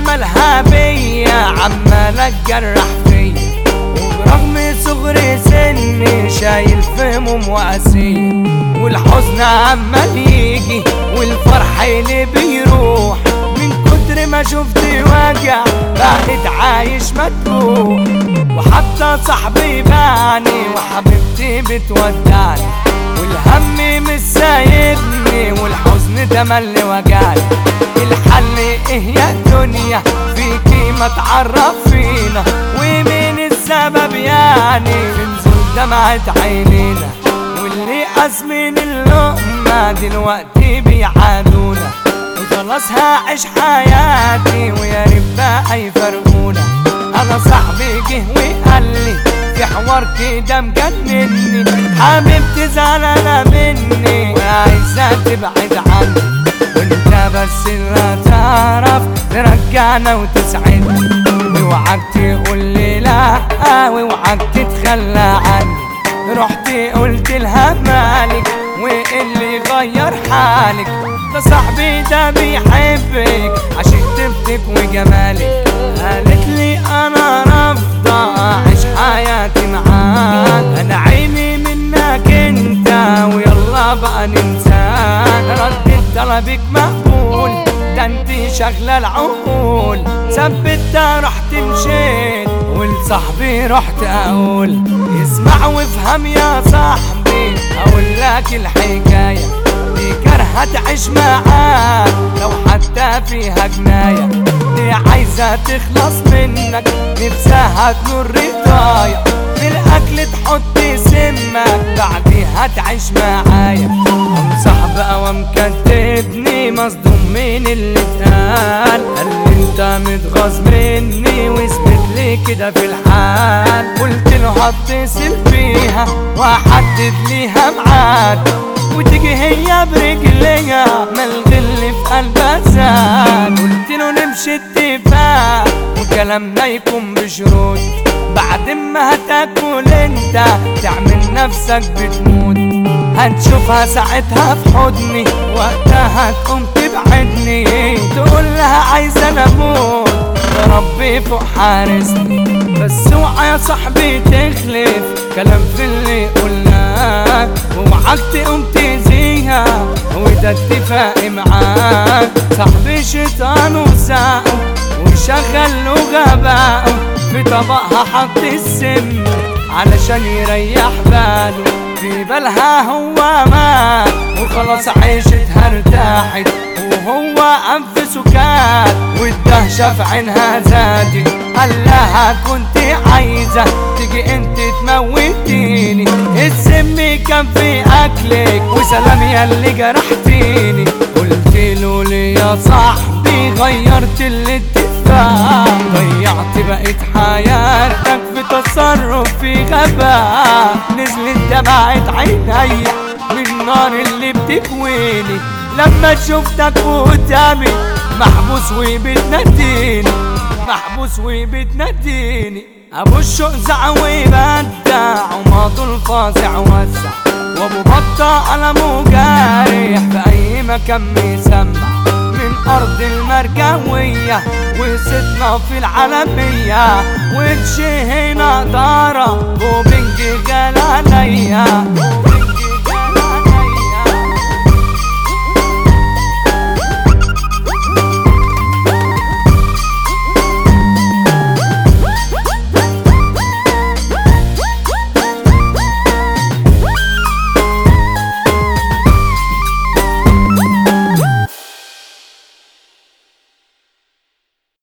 مالها بيا عمالة تجرح فيا وبرغم صغر سني شايل في هموم وقاسية والحزن عمال يجي والفرح اللي بيروح من كتر ما شفت وجع بقيت عايش مدبوح وحتى صاحبي باني وحبيبتي بتودعني والهم مش سايبني والحزن تملي وجعني الحل ايه يا دنيا فيكي ما تعرف فينا ومين السبب يعني في نزول دمعة عينينا واللي أزمن اللقمة دلوقتي بيعادونا وخلاص هعيش حياتي ويا ريت بقى يفرقونا انا صاحبي جه وقال لي في حوار كده مجنني حبيبتي زعلانه مني وعايزه تبعد عني وانت بس اللي هتعرف ترجعنا وتسعدني اوعاك تقول لي لا واوعاك تتخلى عني رحت قلت لها مالك وايه اللي غير حالك ده صاحبي ده بيحبك عشان طيبتك وجمالك قالت لي انا رافضه اعيش حياتي معاك انا عيني منك انت ويلا بقى ننساك ردت طلبك مقبول ده انت شغله العقول ثبت رحت مشيت ولصاحبي رحت اقول اسمع وافهم يا صاحبي اقول لك الحكايه دي كرهة تعيش معاك لو حتى فيها جناية دي عايزة تخلص منك نفسها تنور رضايا في الأكل تحط سمك بعديها تعيش معايا قام صاحب قوام كتبني مصدوم من اللي اتقال قال لي انت متغاظ مني واثبت لي كده في الحال قلت له هتصل بيها واحدد ليها ميعاد وتيجي هي برجليها ما الغل في قلبها زاد قلت له نمشي اتفاق وكلامنا يكون بشروط بعد ما هتاكل انت تعمل نفسك بتموت هتشوفها ساعتها في حضني وقتها تقوم تبعدني تقول لها عايزة انا اموت يا ربي فوق حارسني بس اوعى يا صاحبي تخلف كلام في اللي قلناه واوعاك تقوم تأذيها وده اتفاقي معاك صاحبي شيطان وساقه وشغل له غباءه في طبقها حط السم علشان يريح باله في بالها هو مات وخلاص عيشتها ارتاحت وهو أنفسه كات والدهشة في عينها زادت قال لها كنت عايزة تيجي انت تموتيني السم كان في أكلك وسلام يا اللي جرحتيني قلت له ليه يا صاحبي غيرت الاتفاق ضيعت بقيت حياتك في تصرف في غباء نزلت دمعة عينيا من النار اللي بتكويني لما شفتك قدامي محبوس وبتناديني محبوس وبتناديني ابو الشوق زع وبدع وماضو الفاظع وزع وابو بطة قلمه جارح في اي مكان بيسمع من ارض المرجوية وستنا في العالمية وجه هنا دار